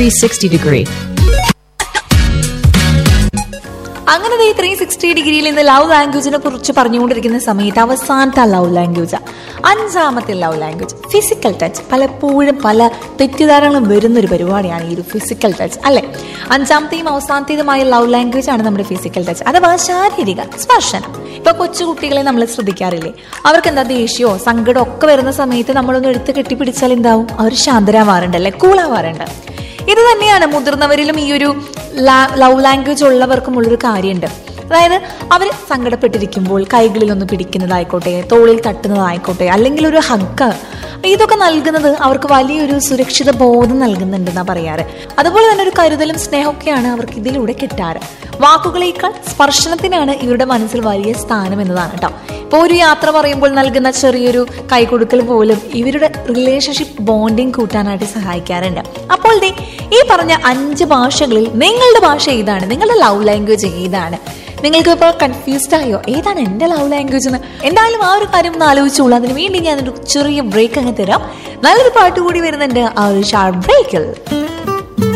360 degree. അങ്ങനെ ഈ three sixty ഡിഗ്രിയിൽ ഇന്ന് ലവ് ലാംഗ്വേജിനെ കുറിച്ച് പറഞ്ഞുകൊണ്ടിരിക്കുന്ന സമയത്ത് അവസാനത്തെ ലവ് ലാംഗ്വേജ് അഞ്ചാമത്തെ ലവ് ലാംഗ്വേജ് ഫിസിക്കൽ ടച്ച് പലപ്പോഴും പല തെറ്റിദ്ധാരണകളും വരുന്നൊരു പരിപാടിയാണ് ഈ ഒരു ഫിസിക്കൽ ടച്ച് അല്ലെ അഞ്ചാമത്തെയും അവസാനത്തേതുമായ ലവ് ലാംഗ്വേജ് ആണ് നമ്മുടെ ഫിസിക്കൽ ടച്ച് അഥവാ ശാരീരിക സ്പർശനം ഇപ്പൊ കൊച്ചു കുട്ടികളെ നമ്മൾ ശ്രദ്ധിക്കാറില്ലേ അവർക്ക് എന്താ ദേഷ്യമോ സങ്കടമോ ഒക്കെ വരുന്ന സമയത്ത് നമ്മളൊന്ന് എടുത്ത് കെട്ടിപ്പിടിച്ചാൽ എന്താവും അവർ ശാന്തരാവാറുണ്ട് അല്ലെ കൂളാവാറുണ്ട് ഇത് തന്നെയാണ് മുതിർന്നവരിലും ഈ ഒരു ലവ് ലാംഗ്വേജ് ഉള്ളവർക്കും ഉള്ളൊരു കാര്യമുണ്ട് അതായത് അവർ സങ്കടപ്പെട്ടിരിക്കുമ്പോൾ കൈകളിൽ ഒന്ന് പിടിക്കുന്നതായിക്കോട്ടെ തോളിൽ തട്ടുന്നതായിക്കോട്ടെ അല്ലെങ്കിൽ ഒരു ഹഗ് ഇതൊക്കെ നൽകുന്നത് അവർക്ക് വലിയൊരു സുരക്ഷിത ബോധം നൽകുന്നുണ്ടെന്നാ പറയാറ് അതുപോലെ തന്നെ ഒരു കരുതലും സ്നേഹമൊക്കെയാണ് അവർക്ക് ഇതിലൂടെ കിട്ടാറ് വാക്കുകളേക്കാൾ സ്പർശനത്തിനാണ് ഇവരുടെ മനസ്സിൽ വലിയ സ്ഥാനം എന്നതാണ് കേട്ടോ ഇപ്പോൾ ഒരു യാത്ര പറയുമ്പോൾ നൽകുന്ന ചെറിയൊരു കൈകൊടുക്കൽ പോലും ഇവരുടെ റിലേഷൻഷിപ്പ് ബോണ്ടിങ് കൂട്ടാനായിട്ട് സഹായിക്കാറുണ്ട് അപ്പോൾ ദേ ഈ പറഞ്ഞ അഞ്ച് ഭാഷകളിൽ നിങ്ങളുടെ ഭാഷ ഏതാണ് നിങ്ങളുടെ ലവ് ലാംഗ്വേജ് ഏതാണ് നിങ്ങൾക്ക് ഇപ്പോൾ കൺഫ്യൂസ്ഡ് ആയോ ഏതാണ് എൻ്റെ ലവ് ലാംഗ്വേജ് എന്ന് എന്തായാലും ആ ഒരു കാര്യം ഒന്ന് ആലോചിച്ചോളൂ അതിന് വേണ്ടി ഞാനൊരു ചെറിയ ബ്രേക്ക് അങ്ങ് തരാം നല്ലൊരു പാട്ട് കൂടി വരുന്നുണ്ട് ആ ഒരു ഷാർട്ട് ബ്രേക്കിൽ